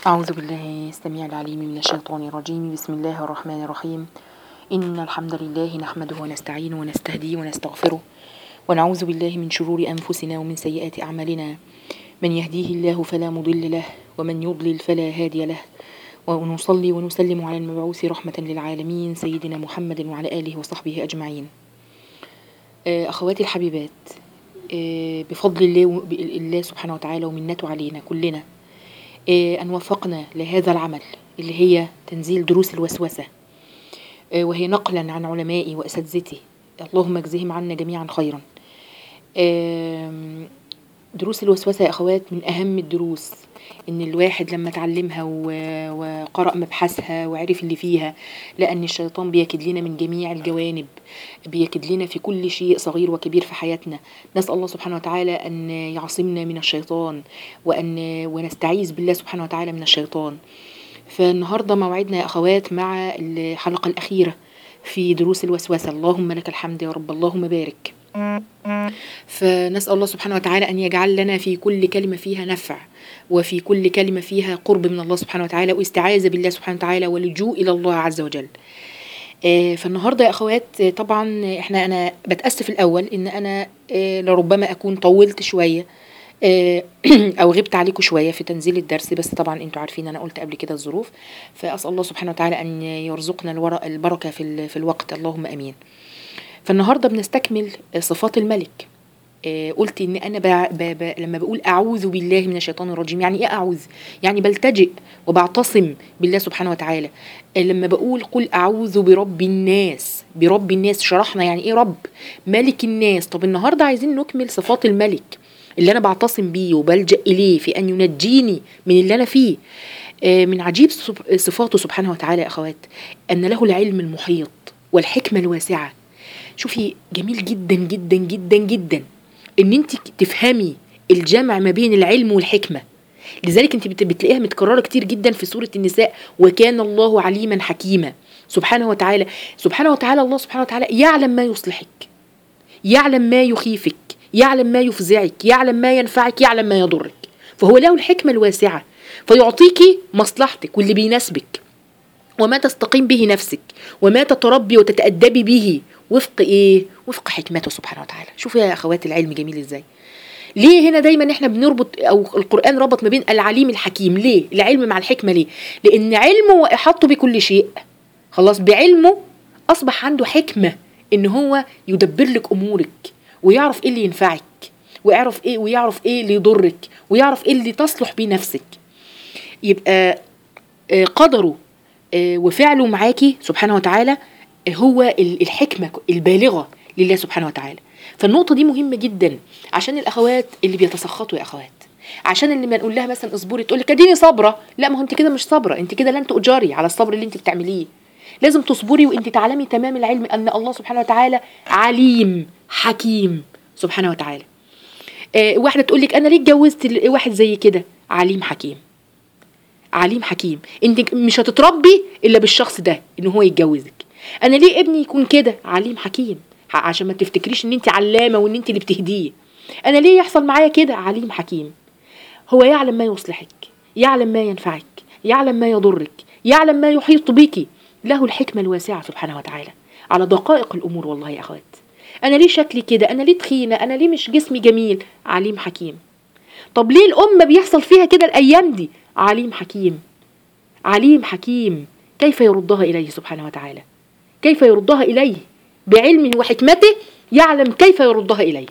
أعوذ بالله السميع العليم من الشيطان الرجيم بسم الله الرحمن الرحيم إن الحمد لله نحمده ونستعينه ونستهديه ونستغفره ونعوذ بالله من شرور أنفسنا ومن سيئات أعمالنا من يهديه الله فلا مضل له ومن يضلل فلا هادي له ونصلي ونسلم على المبعوث رحمة للعالمين سيدنا محمد وعلى آله وصحبه أجمعين آه، أخواتي الحبيبات آه، بفضل الله الله سبحانه وتعالى ومنته علينا كلنا آه، أن وفقنا لهذا العمل اللي هي تنزيل دروس الوسوسة آه، وهي نقلا عن علمائي وأساتذتي اللهم اجزهم عنا جميعا خيرا آم، دروس الوسوسة يا أخوات من أهم الدروس إن الواحد لما اتعلمها و- وقرأ مبحثها وعرف اللي فيها لأن الشيطان بيكد لنا من جميع الجوانب بيكد لنا في كل شيء صغير وكبير في حياتنا نسأل الله سبحانه وتعالى أن يعصمنا من الشيطان وأن ونستعيذ بالله سبحانه وتعالى من الشيطان فالنهاردة موعدنا يا أخوات مع الحلقة الأخيرة في دروس الوسوسة اللهم لك الحمد يا رب اللهم بارك فنسأل الله سبحانه وتعالى أن يجعل لنا في كل كلمة فيها نفع وفي كل كلمة فيها قرب من الله سبحانه وتعالى واستعاذة بالله سبحانه وتعالى ولجوء إلى الله عز وجل آه، فالنهارده يا اخوات آه، طبعا احنا انا بتاسف الاول ان انا آه، لربما اكون طولت شويه آه، او غبت عليكم شويه في تنزيل الدرس بس طبعا انتوا عارفين انا قلت قبل كده الظروف فاسال الله سبحانه وتعالى ان يرزقنا الورق البركه في ال- في الوقت اللهم امين فالنهارده بنستكمل آه، صفات الملك آه، قلت ان انا ب... ب... ب... لما بقول اعوذ بالله من الشيطان الرجيم يعني ايه اعوذ يعني بلتجئ وبعتصم بالله سبحانه وتعالى آه، لما بقول قل اعوذ برب الناس برب الناس شرحنا يعني ايه رب ملك الناس طب النهارده عايزين نكمل صفات الملك اللي انا بعتصم بيه وبلجأ اليه في ان ينجيني من اللي انا فيه آه، من عجيب صف- صفاته سبحانه وتعالى يا اخوات ان له العلم المحيط والحكمه الواسعه شوفي جميل جدا جدا جدا جدا ان انت تفهمي الجمع ما بين العلم والحكمه لذلك انت بت- بتلاقيها متكرره كتير جدا في سوره النساء وكان الله عليما حكيما سبحانه وتعالى سبحانه وتعالى الله سبحانه وتعالى يعلم ما يصلحك يعلم ما يخيفك يعلم ما يفزعك يعلم ما ينفعك يعلم ما يضرك فهو له الحكمه الواسعه فيعطيك مصلحتك واللي بيناسبك وما تستقيم به نفسك وما تتربي وتتأدبي به وفق ايه وفق حكمته سبحانه وتعالى شوفوا يا اخوات العلم جميل ازاي ليه هنا دايما احنا بنربط او القران ربط ما بين العليم الحكيم ليه العلم مع الحكمه ليه لان علمه واحاطته بكل شيء خلاص بعلمه اصبح عنده حكمه ان هو يدبر لك امورك ويعرف ايه اللي ينفعك ويعرف ايه ويعرف ايه اللي يضرك ويعرف ايه اللي تصلح بيه نفسك يبقى آه، قدره آه، وفعله معاكي سبحانه وتعالى هو ال- الحكمة البالغة لله سبحانه وتعالى فالنقطة دي مهمة جدا عشان الأخوات اللي بيتسخطوا يا أخوات عشان اللي ما نقول لها مثلا اصبري تقول لك اديني صابرة لا ما هو انت كده مش صابرة انت كده لن تؤجري على الصبر اللي انت بتعمليه لازم تصبري وانت تعلمي تمام العلم ان الله سبحانه وتعالى عليم حكيم سبحانه وتعالى آه واحدة تقول لك انا ليه اتجوزت ال- واحد زي كده عليم حكيم عليم حكيم انت مش هتتربي الا بالشخص ده ان هو يتجوزك انا ليه ابني يكون كده عليم حكيم ح- عشان ما تفتكريش ان انت علامه وان انت اللي بتهديه انا ليه يحصل معايا كده عليم حكيم هو يعلم ما يصلحك يعلم ما ينفعك يعلم ما يضرك يعلم ما يحيط بك له الحكمه الواسعه سبحانه وتعالى على دقائق الامور والله يا اخوات انا ليه شكلي كده انا ليه تخينه انا ليه مش جسمي جميل عليم حكيم طب ليه الأمة بيحصل فيها كده الأيام دي عليم حكيم عليم حكيم كيف يردها إليه سبحانه وتعالى كيف يردها إليه بعلمه وحكمته يعلم كيف يردها إليه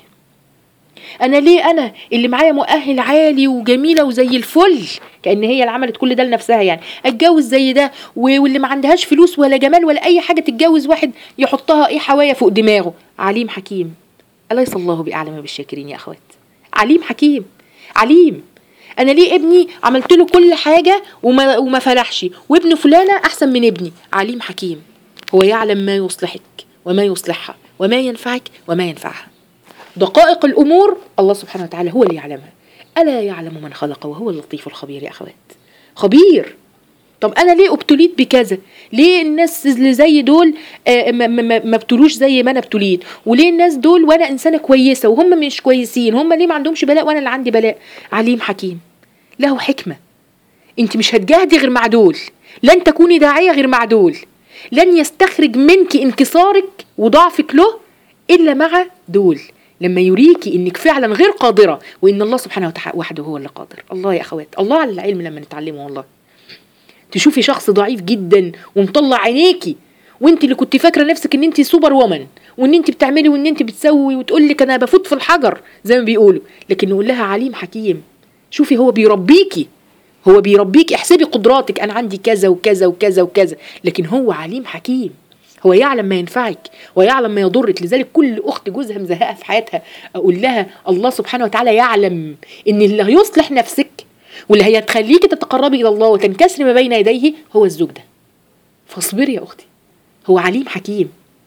أنا ليه أنا اللي معايا مؤهل عالي وجميلة وزي الفل كأن هي اللي عملت كل ده لنفسها يعني أتجوز زي ده و- واللي ما عندهاش فلوس ولا جمال ولا أي حاجة تتجوز واحد يحطها إيه حوايا فوق دماغه عليم حكيم أليس الله بأعلم بالشاكرين يا أخوات عليم حكيم عليم انا ليه ابني عملت له كل حاجه وما وما فلحش وابن فلانه احسن من ابني عليم حكيم هو يعلم ما يصلحك وما يصلحها وما ينفعك وما ينفعها دقائق الامور الله سبحانه وتعالى هو اللي يعلمها الا يعلم من خلق وهو اللطيف الخبير يا اخوات خبير طب انا ليه ابتليت بكذا ليه الناس اللي زي دول آه، ما- ما ما- ما ابتلوش زي ما انا ابتليت وليه الناس دول وانا انسانه كويسه وهم مش كويسين هم ليه ما عندهمش بلاء وانا اللي عندي بلاء عليم حكيم له حكمه انت مش هتجاهدي غير مع دول لن تكوني داعيه غير مع دول لن يستخرج منك انكسارك وضعفك له الا مع دول لما يريكي انك فعلا غير قادره وان الله سبحانه وتعالى وحده هو اللي قادر الله يا اخوات الله على العلم لما نتعلمه والله تشوفي شخص ضعيف جدا ومطلع عينيكي وانت اللي كنت فاكره نفسك ان انت سوبر وومن وان انت بتعملي وان انت بتسوي وتقول لك انا بفوت في الحجر زي ما بيقولوا لكن نقول لها عليم حكيم شوفي هو بيربيكي هو بيربيك احسبي قدراتك انا عندي كذا وكذا وكذا وكذا لكن هو عليم حكيم هو يعلم ما ينفعك ويعلم ما يضرك لذلك كل اخت جوزها مزهقه في حياتها اقول لها الله سبحانه وتعالى يعلم ان اللي هيصلح نفسك واللي هيتخليكي تتقربي الى الله وتنكسري ما بين يديه هو الزوج ده فاصبري يا اختي هو عليم حكيم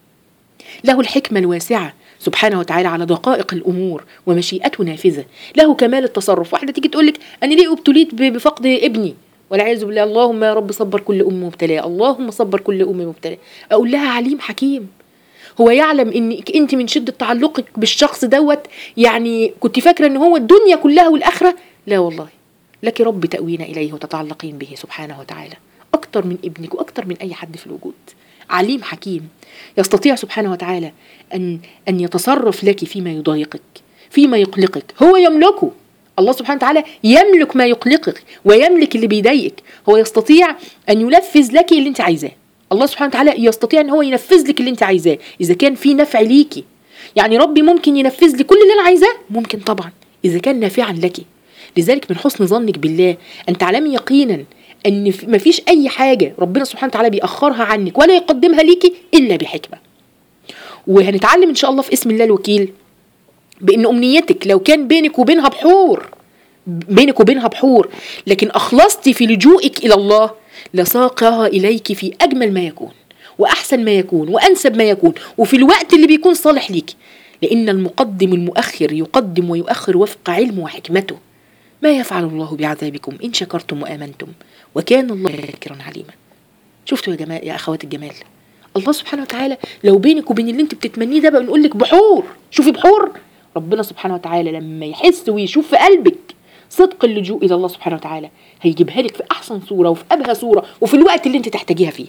له الحكمه الواسعه سبحانه وتعالى على دقائق الامور ومشيئته نافذه له كمال التصرف واحده تيجي تقول لك انا ليه ابتليت بفقد ابني والعياذ بالله اللهم يا رب صبر كل ام مبتلاه اللهم صبر كل ام مبتلاه اقول لها عليم حكيم هو يعلم انك انت من شده تعلقك بالشخص دوت يعني كنت فاكره ان هو الدنيا كلها والاخره لا والله لك رب تأوين إليه وتتعلقين به سبحانه وتعالى أكتر من ابنك وأكتر من أي حد في الوجود عليم حكيم يستطيع سبحانه وتعالى أن أن يتصرف لك فيما يضايقك فيما يقلقك هو يملكه الله سبحانه وتعالى يملك ما يقلقك ويملك اللي بيضايقك هو يستطيع أن ينفذ لك اللي أنت عايزاه الله سبحانه وتعالى يستطيع أن هو ينفذ لك اللي أنت عايزاه إذا كان في نفع ليكي يعني ربي ممكن ينفذ لي كل اللي أنا عايزاه ممكن طبعا إذا كان نافعا لك لذلك من حسن ظنك بالله أن تعلمي يقينا ان مفيش اي حاجه ربنا سبحانه وتعالى بيأخرها عنك ولا يقدمها ليكي الا بحكمه وهنتعلم ان شاء الله في اسم الله الوكيل بان امنيتك لو كان بينك وبينها بحور بينك وبينها بحور لكن اخلصتي في لجوئك الى الله لساقها اليك في اجمل ما يكون واحسن ما يكون وانسب ما يكون وفي الوقت اللي بيكون صالح ليك لان المقدم المؤخر يقدم ويؤخر وفق علمه وحكمته ما يفعل الله بعذابكم إن شكرتم وآمنتم وكان الله شاكرا عليما شفتوا يا جماعة يا أخوات الجمال الله سبحانه وتعالى لو بينك وبين اللي انت بتتمنيه ده بقى بنقول لك بحور شوفي بحور ربنا سبحانه وتعالى لما يحس ويشوف في قلبك صدق اللجوء الى الله سبحانه وتعالى هيجيبها لك في احسن صوره وفي ابهى صوره وفي الوقت اللي انت تحتاجيها فيه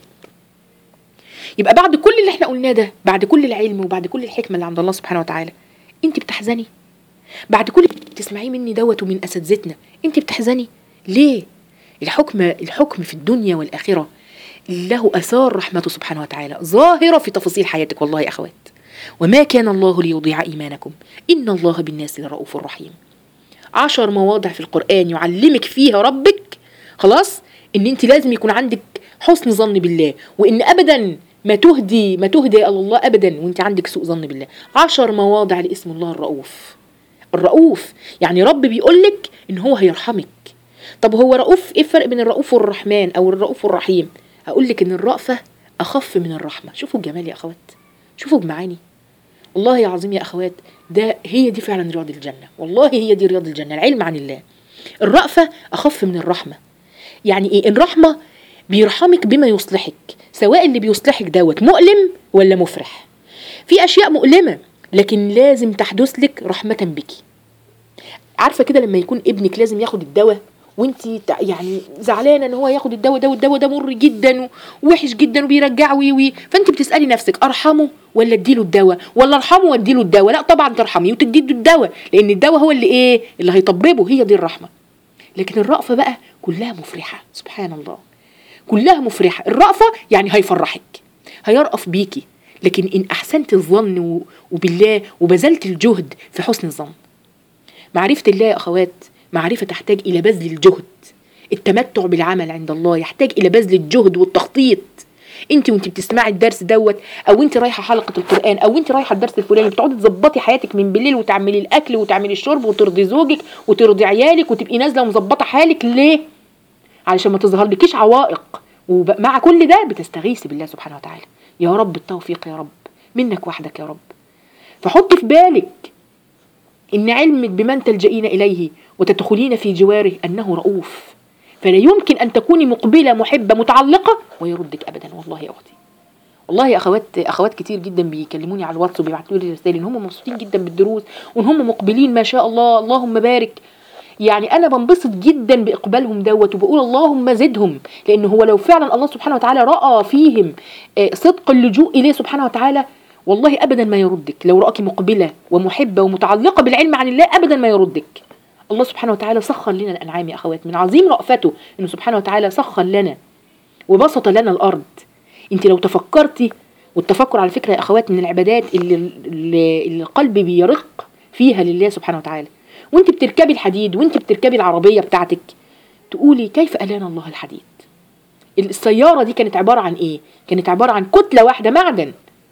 يبقى بعد كل اللي احنا قلناه ده بعد كل العلم وبعد كل الحكمه اللي عند الله سبحانه وتعالى انت بتحزني بعد كل تسمعيه مني دوت ومن اساتذتنا انت بتحزني ليه الحكم الحكم في الدنيا والاخره له اثار رحمته سبحانه وتعالى ظاهره في تفاصيل حياتك والله يا اخوات وما كان الله ليضيع ايمانكم ان الله بالناس لرؤوف رحيم عشر مواضع في القران يعلمك فيها ربك خلاص ان انت لازم يكون عندك حسن ظن بالله وان ابدا ما تهدي ما تهدي الى الله ابدا وانت عندك سوء ظن بالله عشر مواضع لاسم الله الرؤوف الرؤوف يعني رب بيقول لك ان هو هيرحمك طب هو رؤوف ايه الفرق بين الرؤوف والرحمن او الرؤوف والرحيم هقول لك ان الرأفة اخف من الرحمة شوفوا الجمال يا اخوات شوفوا المعاني والله يا عظيم يا اخوات ده هي دي فعلا رياض الجنة والله هي دي رياض الجنة العلم عن الله الرأفة اخف من الرحمة يعني ايه الرحمة بيرحمك بما يصلحك سواء اللي بيصلحك دوت مؤلم ولا مفرح في اشياء مؤلمه لكن لازم تحدث لك رحمة بك عارفة كده لما يكون ابنك لازم ياخد الدواء وانت يعني زعلانه ان هو ياخد الدواء ده والدواء ده مر جدا ووحش جدا وبيرجعه وي وي فانت بتسالي نفسك ارحمه ولا اديله الدواء ولا ارحمه واديله الدواء لا طبعا ترحميه وتدي له الدواء لان الدواء هو اللي ايه اللي هيطببه هي دي الرحمه لكن الرأفه بقى كلها مفرحه سبحان الله كلها مفرحه الرأفه يعني هيفرحك هيرأف بيكي لكن إن أحسنت الظن وبالله وبذلت الجهد في حسن الظن معرفة الله يا أخوات معرفة تحتاج إلى بذل الجهد التمتع بالعمل عند الله يحتاج إلى بذل الجهد والتخطيط انت وانت بتسمعي الدرس دوت او انت رايحه حلقه القران او انت رايحه الدرس الفلاني بتقعدي تظبطي حياتك من بالليل وتعملي الاكل وتعملي الشرب وترضي زوجك وترضي عيالك وتبقي نازله ومظبطه حالك ليه علشان ما تظهرلكيش عوائق ومع كل ده بتستغيثي بالله سبحانه وتعالى يا رب التوفيق يا رب منك وحدك يا رب فحط في بالك إن علمك بمن تلجئين إليه وتدخلين في جواره أنه رؤوف فلا يمكن أن تكوني مقبلة محبة متعلقة ويردك أبدا والله يا أختي والله يا اخوات اخوات كتير جدا بيكلموني على الواتس وبيبعتوا لي رسائل ان هم مبسوطين جدا بالدروس وان هم مقبلين ما شاء الله اللهم بارك يعني انا بنبسط جدا باقبالهم دوت وبقول اللهم زدهم لان هو لو فعلا الله سبحانه وتعالى راى فيهم آه، صدق اللجوء اليه سبحانه وتعالى والله ابدا ما يردك لو راك مقبله ومحبه ومتعلقه بالعلم عن الله ابدا ما يردك الله سبحانه وتعالى سخر لنا الانعام يا اخوات من عظيم رأفته انه سبحانه وتعالى سخر لنا وبسط لنا الارض انت لو تفكرتي والتفكر على فكره يا اخوات من العبادات اللي, اللي اللي القلب بيرق فيها لله سبحانه وتعالى وانت بتركبي الحديد وانت بتركبي العربيه بتاعتك تقولي كيف الانا الله الحديد السياره دي كانت عباره عن ايه كانت عباره عن كتله واحده معدن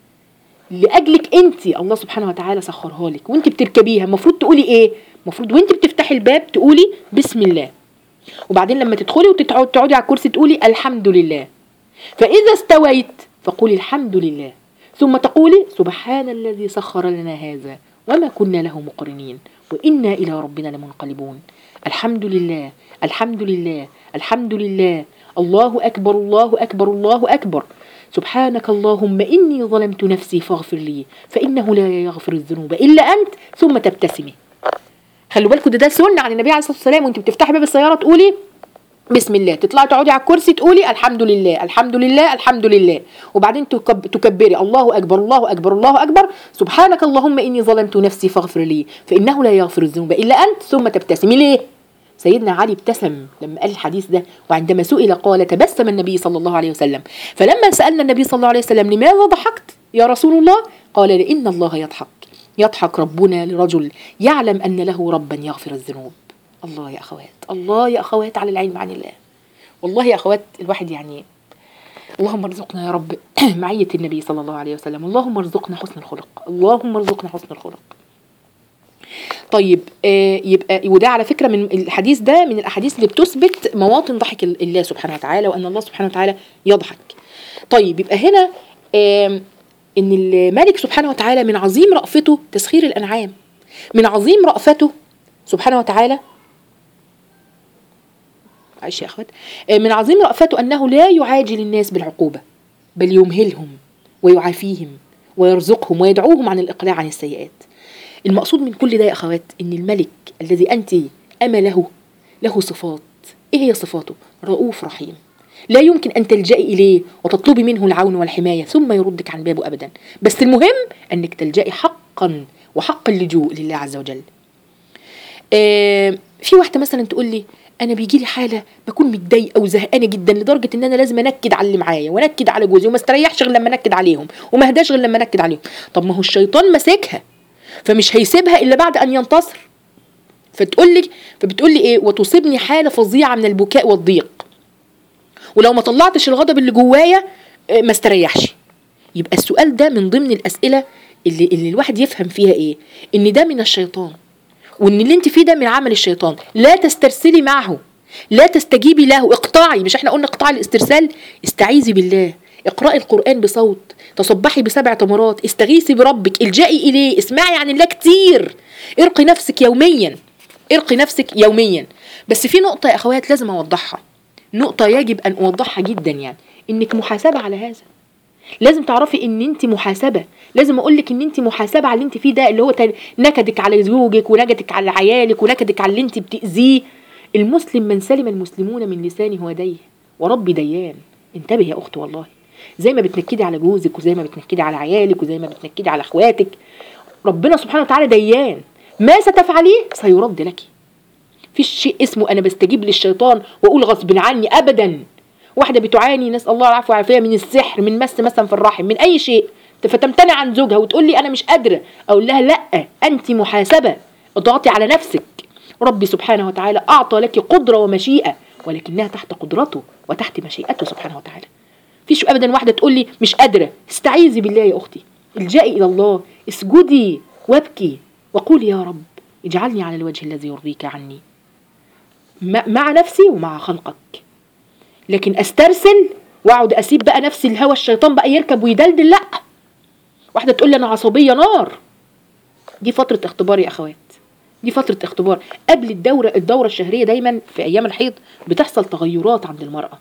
لاجلك انت الله سبحانه وتعالى سخرها لك وانت بتركبيها المفروض تقولي ايه المفروض وانت بتفتحي الباب تقولي بسم الله وبعدين لما تدخلي وتقعدي تقعدي على الكرسي تقولي الحمد لله فاذا استويت فقولي الحمد لله ثم تقولي سبحان الذي سخر لنا هذا وما كنا له مقرنين وإنا إلى ربنا لمنقلبون الحمد لله الحمد لله الحمد لله الله أكبر الله أكبر الله أكبر سبحانك اللهم إني ظلمت نفسي فاغفر لي فإنه لا يغفر الذنوب إلا أنت ثم تبتسمي خلوا بالكم ده ده سنة عن النبي عليه الصلاة والسلام وانت بتفتحي باب السيارة تقولي بسم الله تطلعي تقعدي على الكرسي تقولي الحمد لله الحمد لله الحمد لله وبعدين تكب تكبري الله اكبر الله اكبر الله اكبر سبحانك اللهم اني ظلمت نفسي فاغفر لي فانه لا يغفر الذنوب الا انت ثم تبتسمي ليه سيدنا علي ابتسم لما قال الحديث ده وعندما سئل قال تبسم النبي صلى الله عليه وسلم فلما سألنا النبي صلى الله عليه وسلم لماذا ضحكت يا رسول الله قال لأن الله يضحك يضحك ربنا لرجل يعلم أن له ربا يغفر الذنوب الله يا أخوات الله يا أخوات على العلم عن الله والله يا أخوات الواحد يعني اللهم ارزقنا يا رب معية النبي صلى الله عليه وسلم اللهم ارزقنا حسن الخلق اللهم ارزقنا حسن الخلق طيب آه يبقى وده على فكره من الحديث ده من الاحاديث اللي بتثبت مواطن ضحك الله سبحانه وتعالى وان الله سبحانه وتعالى يضحك. طيب يبقى هنا آه ان الملك سبحانه وتعالى من عظيم رأفته تسخير الانعام. من عظيم رأفته سبحانه وتعالى معلش يا اخوات آه من عظيم رأفته انه لا يعاجل الناس بالعقوبه بل يمهلهم ويعافيهم ويرزقهم ويدعوهم عن الاقلاع عن السيئات. المقصود من كل ده يا اخوات ان الملك الذي انت امله له صفات ايه هي صفاته رؤوف رحيم لا يمكن ان تلجئي اليه وتطلبي منه العون والحمايه ثم يردك عن بابه ابدا بس المهم انك تلجئي حقا وحق اللجوء لله عز وجل آه في واحده مثلا تقول لي انا بيجي لي حاله بكون متضايقه وزهقانه جدا لدرجه ان انا لازم انكد على اللي معايا وانكد على جوزي وما استريحش غير لما انكد عليهم وما اهداش غير لما انكد عليهم طب ما هو الشيطان ماسكها فمش هيسيبها الا بعد ان ينتصر فتقول لي فبتقول لي ايه وتصيبني حاله فظيعه من البكاء والضيق ولو ما طلعتش الغضب اللي جوايا آه، ما استريحش يبقى السؤال ده من ضمن الاسئله اللي, اللي الواحد يفهم فيها ايه ان ده من الشيطان وان اللي انت فيه ده من عمل الشيطان لا تسترسلي معه لا تستجيبي له اقطعي مش احنا قلنا اقطعي الاسترسال استعيذي بالله اقرأي القرآن بصوت تصبحي بسبع تمرات استغيثي بربك الجئي إليه اسمعي عن الله كتير ارقي نفسك يوميا ارقي نفسك يوميا بس في نقطة يا أخوات لازم أوضحها نقطة يجب أن أوضحها جدا يعني إنك محاسبة على هذا لازم تعرفي ان انت محاسبه لازم اقول لك ان انت محاسبه على اللي انت فيه ده اللي هو تل- نكدك على زوجك ونكدك على عيالك ونكدك على اللي انت بتاذيه المسلم من سلم المسلمون من لسانه ويديه وربي ديان انتبه يا اخت والله زي ما بتنكدي على جوزك وزي ما بتنكدي على عيالك وزي ما بتنكدي على اخواتك ربنا سبحانه وتعالى ديان ما ستفعليه سيرد لك فيش شيء اسمه انا بستجيب للشيطان واقول غصب عني ابدا واحده بتعاني نسال الله العفو والعافيه من السحر من مس مثلا في الرحم من اي شيء فتمتنع عن زوجها وتقول لي انا مش قادره اقول لها لا انت محاسبه اضغطي على نفسك ربي سبحانه وتعالى اعطى لك قدره ومشيئه ولكنها تحت قدرته وتحت مشيئته سبحانه وتعالى فيش ابدا واحده تقول لي مش قادره استعيذي بالله يا اختي الجئي الى الله اسجدي وابكي وقولي يا رب اجعلني على الوجه الذي يرضيك عني م- مع نفسي ومع خلقك لكن استرسل واقعد اسيب بقى نفسي الهوى الشيطان بقى يركب ويدلدل لا واحده تقول لي انا عصبيه نار دي فتره اختبار يا اخوات دي فتره اختبار قبل الدوره الدوره الشهريه دايما في ايام الحيض بتحصل تغيرات عند المراه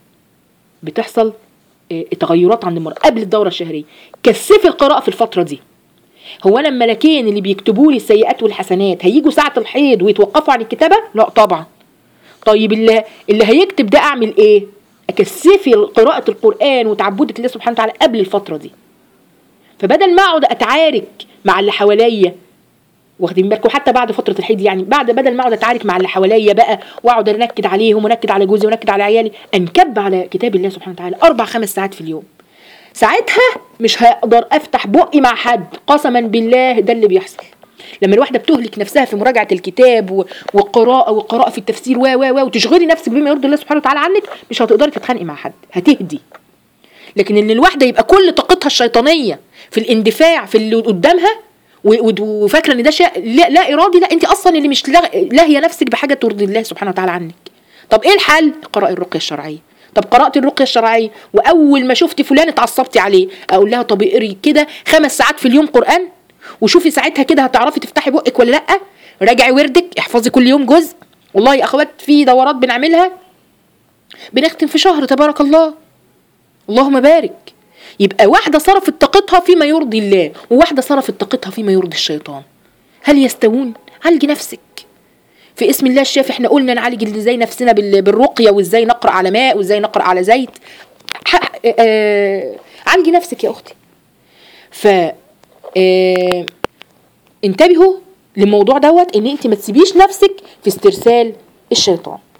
بتحصل آه، تغيرات عند المراه قبل الدوره الشهريه كثفي القراءه في الفتره دي هو انا الملكين اللي بيكتبوا لي السيئات والحسنات هيجوا ساعه الحيض ويتوقفوا عن الكتابه لا طبعا طيب اللي اللي هيكتب ده اعمل ايه اكثفي قراءه القران وتعبدك الله سبحانه وتعالى قبل الفتره دي فبدل ما اقعد اتعارك مع اللي حواليا واخدين بالكم حتى بعد فتره الحيض يعني بعد بدل ما اقعد اتعارك مع اللي حواليا بقى واقعد انكد عليهم ونكد على جوزي ونكد على عيالي انكب على كتاب الله سبحانه وتعالى اربع خمس ساعات في اليوم ساعتها مش هقدر افتح بقي مع حد قسما بالله ده اللي بيحصل لما الواحده بتهلك نفسها في مراجعه الكتاب و- والقراءه والقراءه في التفسير و و و وتشغلي نفسك بما يرضي الله سبحانه وتعالى عنك مش هتقدري تتخانقي مع حد هتهدي لكن ان الواحده يبقى كل طاقتها الشيطانيه في الاندفاع في اللي قدامها و- و- وفاكره ان ده شيء لا, لا ارادي لا انت اصلا اللي مش لا- لاهيه نفسك بحاجه ترضي الله سبحانه وتعالى عنك طب ايه الحل قراءه الرقيه الشرعيه طب قرات الرقيه الشرعيه واول ما شفت فلان اتعصبتي عليه اقول لها طب اقري كده خمس ساعات في اليوم قران وشوفي ساعتها كده هتعرفي تفتحي بقك ولا لا راجعي وردك احفظي كل يوم جزء والله يا اخوات في دورات بنعملها بنختم في شهر تبارك الله اللهم بارك يبقى واحدة صرفت طاقتها فيما يرضي الله وواحدة صرفت طاقتها فيما يرضي الشيطان هل يستوون؟ عالجي نفسك في اسم الله الشافي احنا قلنا نعالج ازاي نفسنا بال- بالرقية وازاي نقرأ على ماء وازاي نقرأ على زيت ح- آه، عالجي نفسك يا اختي ف آه، انتبهوا للموضوع دوت ان انت ما تسيبيش نفسك في استرسال الشيطان